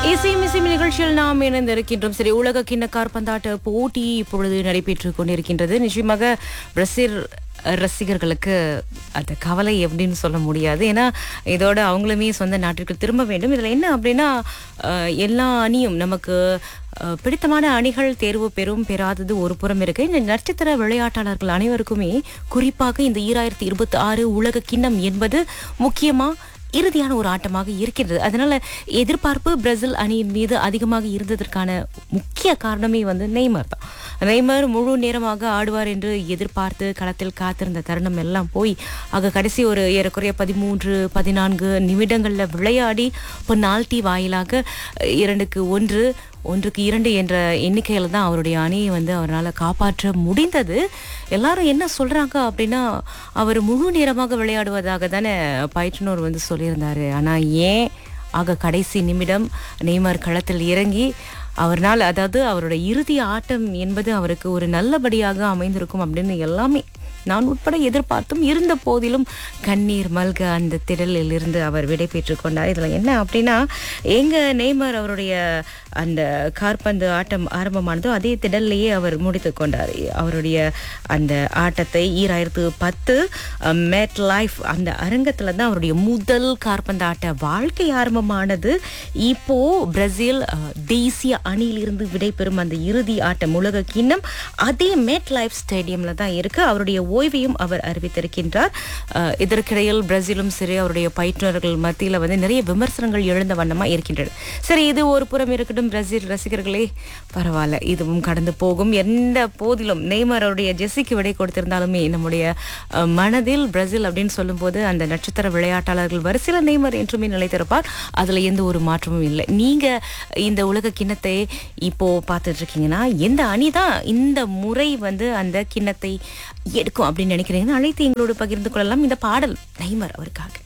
இசை மிசை நிகழ்ச்சியில் நாம் இணைந்திருக்கின்றோம் சரி உலக கிண்ண காற்பந்தாட்ட போட்டி இப்பொழுது நடைபெற்றுக் கொண்டிருக்கின்றது நிச்சயமாக பிரசில் ரசிகர்களுக்கு அந்த கவலை எப்படின்னு சொல்ல முடியாது ஏன்னா இதோட அவங்களுமே சொந்த நாட்டிற்கு திரும்ப வேண்டும் இதில் என்ன அப்படின்னா அஹ், எல்லா அணியும் நமக்கு அஹ், பிடித்தமான அணிகள் தேர்வு பெறும் பெறாதது ஒரு புறம் இருக்கு இந்த நட்சத்திர விளையாட்டாளர்கள் அனைவருக்குமே குறிப்பாக இந்த ஈராயிரத்தி இருபத்தி ஆறு உலக கிண்ணம் என்பது முக்கியமா இறுதியான ஒரு ஆட்டமாக இருக்கின்றது அதனால எதிர்பார்ப்பு பிரேசில் அணியின் மீது அதிகமாக இருந்ததற்கான முக்கிய காரணமே வந்து நெய்மர் தான் நெய்மர் முழு நேரமாக ஆடுவார் என்று எதிர்பார்த்து களத்தில் காத்திருந்த தருணம் எல்லாம் போய் ஆக கடைசி ஒரு ஏறக்குறைய பதிமூன்று பதினான்கு நிமிடங்கள்ல விளையாடி பெனால்டி வாயிலாக இரண்டுக்கு ஒன்று ஒன்றுக்கு இரண்டு என்ற எண்ணிக்கையில் தான் அவருடைய அணியை வந்து அவரால் காப்பாற்ற முடிந்தது எல்லாரும் என்ன சொல்றாங்க அப்படின்னா அவர் முழு நேரமாக விளையாடுவதாக தானே பயிற்றுனர் வந்து சொல்லியிருந்தாரு ஆனா ஏன் ஆக கடைசி நிமிடம் நெய்மர் களத்தில் இறங்கி அவர்னால் அதாவது அவரோட இறுதி ஆட்டம் என்பது அவருக்கு ஒரு நல்லபடியாக அமைந்திருக்கும் அப்படின்னு எல்லாமே நான் உட்பட எதிர்பார்த்தும் இருந்த போதிலும் கண்ணீர் மல்க அந்த திடலில் இருந்து அவர் விடை பெற்றுக் கொண்டார் இதுல என்ன அப்படின்னா எங்க நெய்மர் அவருடைய அந்த கார்பந்து ஆட்டம் ஆரம்பமானதோ அதே திடல்லையே அவர் முடித்து கொண்டார் அவருடைய அந்த ஆட்டத்தை ஈராயிரத்து பத்து மேட் லைஃப் அந்த அரங்கத்துல தான் அவருடைய முதல் கார்பந்து ஆட்ட வாழ்க்கை ஆரம்பமானது இப்போ பிரேசில் அஹ், தேசிய அணியிலிருந்து விடைபெறும் அந்த இறுதி ஆட்டம் உலக கிண்ணம் அதே மேட் லைஃப் ஸ்டேடியம்ல தான் இருக்கு அவருடைய ஓய்வையும் அவர் அறிவித்திருக்கின்றார் அஹ், இதற்கிடையில் பிரேசிலும் சரி அவருடைய பயிற்றுனர்கள் மத்தியில வந்து நிறைய விமர்சனங்கள் எழுந்த வண்ணமா இருக்கின்றன சரி இது ஒரு புறம் இருக்கட்டும் பிரேசில் ரசிகர்களே பரவாயில்ல இதுவும் கடந்து போகும் எந்த போதிலும் நெய்மர் அவருடைய ஜெஸ்ஸிக்கு விடை கொடுத்திருந்தாலுமே நம்முடைய அஹ், மனதில் பிரேசில் அப்படின்னு சொல்லும்போது அந்த நட்சத்திர விளையாட்டாளர்கள் வரிசையில் நெய்மர் என்றுமே நிலைத்திருப்பார் அதுல எந்த ஒரு மாற்றமும் இல்லை நீங்க இந்த உலக கிண்ணத்தை இப்போ பார்த்துட்டு இருக்கீங்கன்னா எந்த அணி தான் இந்த முறை வந்து அந்த கிண்ணத்தை எடுக்கும் அப்படின்னு நினைக்கிறீங்கன்னா அழைத்து எங்களோடு பகிர்ந்து கொள்ளலாம் இந்த பாடல் நெய்மர் அவருக்காக